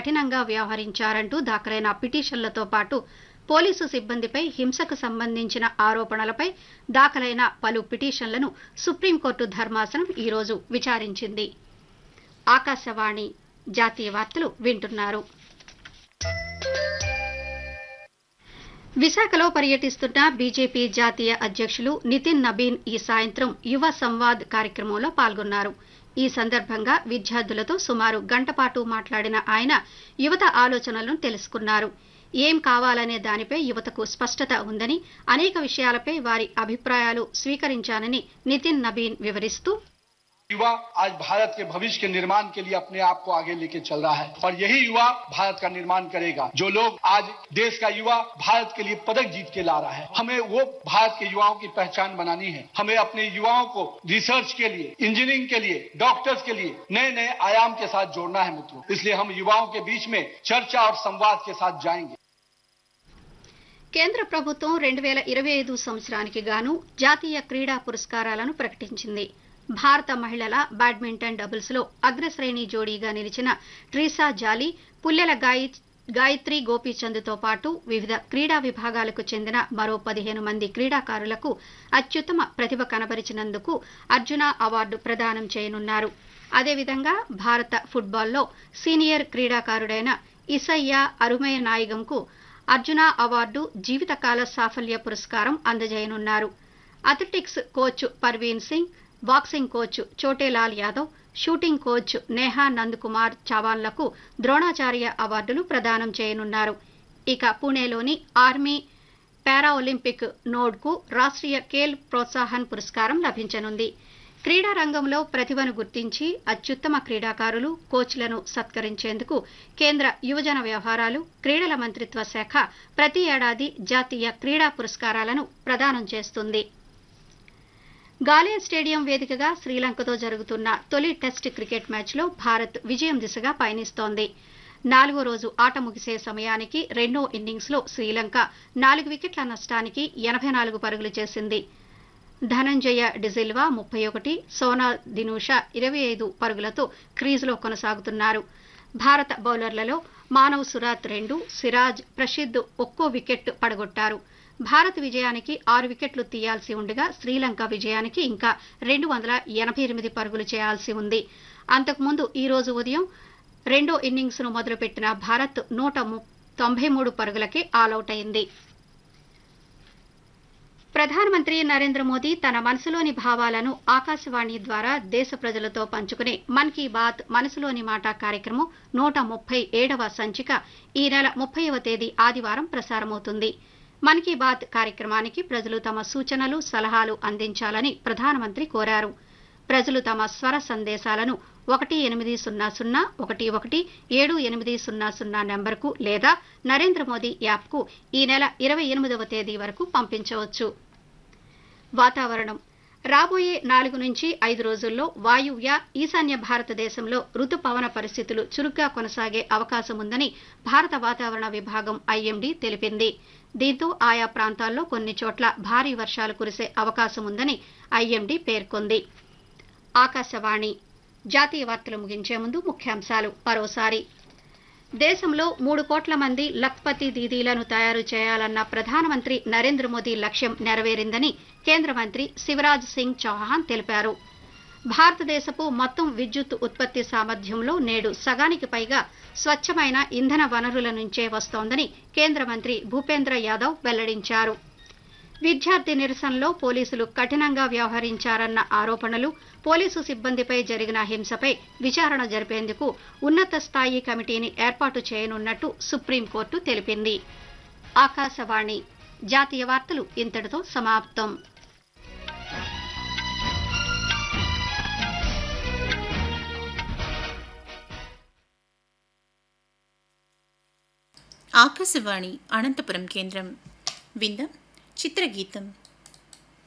కఠినంగా వ్యవహరించారంటూ దాఖలైన పిటిషన్లతో పాటు పోలీసు సిబ్బందిపై హింసకు సంబంధించిన ఆరోపణలపై దాఖలైన పలు పిటిషన్లను సుప్రీంకోర్టు ధర్మాసనం ఈరోజు విచారించింది ఆకాశవాణి జాతీయ వార్తలు వింటున్నారు విశాఖలో పర్యటిస్తున్న బీజేపీ జాతీయ అధ్యక్షులు నితిన్ నబీన్ ఈ సాయంత్రం యువ సంవాద్ కార్యక్రమంలో పాల్గొన్నారు ఈ సందర్భంగా విద్యార్థులతో సుమారు గంట పాటు మాట్లాడిన ఆయన యువత ఆలోచనలను తెలుసుకున్నారు ఏం కావాలనే దానిపై యువతకు స్పష్టత ఉందని అనేక విషయాలపై వారి అభిప్రాయాలు స్వీకరించానని నితిన్ నబీన్ వివరిస్తూ युवा आज भारत के भविष्य के निर्माण के लिए अपने आप को आगे लेके चल रहा है और यही युवा भारत का निर्माण करेगा जो लोग आज देश का युवा भारत के लिए पदक जीत के ला रहा है हमें वो भारत के युवाओं की पहचान बनानी है हमें अपने युवाओं को रिसर्च के लिए इंजीनियरिंग के लिए डॉक्टर्स के लिए नए नए आयाम के साथ जोड़ना है मित्रों इसलिए हम युवाओं के बीच में चर्चा और संवाद के साथ जाएंगे కేంద్ర ప్రభుత్వం రెండు వేల ఇరవై ఐదు సంవత్సరానికి గాను జాతీయ క్రీడా పురస్కారాలను ప్రకటించింది భారత మహిళల బ్యాడ్మింటన్ డబుల్స్ లో అగ్రశ్రేణి జోడీగా నిలిచిన ట్రీసా జాలీ పుల్లెల గాయి గాయత్రి గోపీచంద్తో పాటు వివిధ క్రీడా విభాగాలకు చెందిన మరో పదిహేను మంది క్రీడాకారులకు అత్యుత్తమ ప్రతిభ కనబరిచినందుకు అర్జున అవార్డు ప్రదానం చేయనున్నారు అదేవిధంగా భారత ఫుట్బాల్లో సీనియర్ క్రీడాకారుడైన ఇసయ్య అరుమయ నాయగంకు అర్జున అవార్డు జీవితకాల సాఫల్య పురస్కారం అందజేయనున్నారు athletics coach Parveen Singh boxing coach Chhotelal Yadav shooting coach Neha Nand Kumar చవాన్లకు ద్రోణాచార్య అవార్డులు ప్రదానం చేయనున్నారు ఇక పూణేలోని ఆర్మీ పారా ఒలింపిక్ నోడ్కు రాష్ట్రీయ ఖేల్ ప్రోత్సాహన్ పురస్కారం లభించనుంది క్రీడా రంగంలో ప్రతిభను గుర్తించి అత్యుత్తమ క్రీడాకారులు కోచ్లను సత్కరించేందుకు కేంద్ర యువజన వ్యవహారాలు క్రీడల మంత్రిత్వ శాఖ ప్రతి ఏడాది జాతీయ క్రీడా పురస్కారాలను ప్రదానం చేస్తుంది గాలే స్టేడియం వేదికగా శ్రీలంకతో జరుగుతున్న తొలి టెస్ట్ క్రికెట్ మ్యాచ్లో భారత్ విజయం దిశగా పయనిస్తోంది నాలుగో రోజు ఆట ముగిసే సమయానికి రెండో ఇన్నింగ్స్లో శ్రీలంక నాలుగు వికెట్ల నష్టానికి ఎనభై నాలుగు పరుగులు చేసింది ధనంజయ డిజిల్వా ముప్పై ఒకటి సోనా దినూషా ఇరవై ఐదు పరుగులతో క్రీజులో కొనసాగుతున్నారు భారత బౌలర్లలో మానవ్ సురాత్ రెండు సిరాజ్ ప్రసిద్ధ్ ఒక్కో వికెట్ పడగొట్టారు భారత్ విజయానికి ఆరు వికెట్లు తీయాల్సి ఉండగా శ్రీలంక విజయానికి ఇంకా రెండు వందల ఎనభై ఎనిమిది పరుగులు చేయాల్సి ఉంది అంతకుముందు ఈ రోజు ఉదయం రెండో ఇన్నింగ్స్ ను మొదలుపెట్టిన భారత్ నూట తొంభై మూడు పరుగులకే ఆలౌట్ అయింది ప్రధానమంత్రి నరేంద్ర మోదీ తన మనసులోని భావాలను ఆకాశవాణి ద్వారా దేశ ప్రజలతో పంచుకునే మన్ కీ బాత్ మనసులోని మాట కార్యక్రమం నూట ముప్పై ఏడవ సంచిక ఈ నెల ముప్పైవ తేదీ ఆదివారం ప్రసారమవుతుంది మన్ కీ బాత్ కార్యక్రమానికి ప్రజలు తమ సూచనలు సలహాలు అందించాలని ప్రధానమంత్రి కోరారు ప్రజలు తమ స్వర సందేశాలను ఒకటి ఎనిమిది సున్నా సున్నా ఒకటి ఒకటి ఏడు ఎనిమిది సున్నా సున్నా నెంబర్కు లేదా నరేంద్ర మోదీ యాప్కు ఈ నెల ఇరవై ఎనిమిదవ తేదీ వరకు పంపించవచ్చు వాతావరణం రాబోయే నాలుగు నుంచి ఐదు రోజుల్లో వాయువ్య ఈశాన్య భారతదేశంలో రుతుపవన పరిస్థితులు చురుగ్గా కొనసాగే అవకాశం ఉందని భారత వాతావరణ విభాగం ఐఎండీ తెలిపింది దీంతో ఆయా ప్రాంతాల్లో కొన్ని చోట్ల భారీ వర్షాలు కురిసే అవకాశం ఉందని ఐఎండీ పేర్కొంది ఆకాశవాణి జాతీయ వార్తలు ముగించే ముందు ముఖ్యాంశాలు మరోసారి దేశంలో మూడు కోట్ల మంది లఖ్పతి దీదీలను తయారు చేయాలన్న ప్రధానమంత్రి నరేంద్ర మోదీ లక్ష్యం నెరవేరిందని కేంద్ర మంత్రి శివరాజ్ సింగ్ చౌహాన్ తెలిపారు భారతదేశపు మొత్తం విద్యుత్ ఉత్పత్తి సామర్థ్యంలో నేడు సగానికి పైగా స్వచ్ఛమైన ఇంధన వనరుల నుంచే వస్తోందని కేంద్ర మంత్రి భూపేంద్ర యాదవ్ వెల్లడించారు విద్యార్థి నిరసనలో పోలీసులు కఠినంగా వ్యవహరించారన్న ఆరోపణలు పోలీసు సిబ్బందిపై జరిగిన హింసపై విచారణ జరిపేందుకు ఉన్నత స్థాయి కమిటీని ఏర్పాటు చేయనున్నట్టు సుప్రీంకోర్టు తెలిపింది ఆకాశవాణి జాతీయ వార్తలు ఇంతటితో సమాప్తం ఆకాశవాణి అనంతపురం కేంద్రం విందాం చిత్రగీతం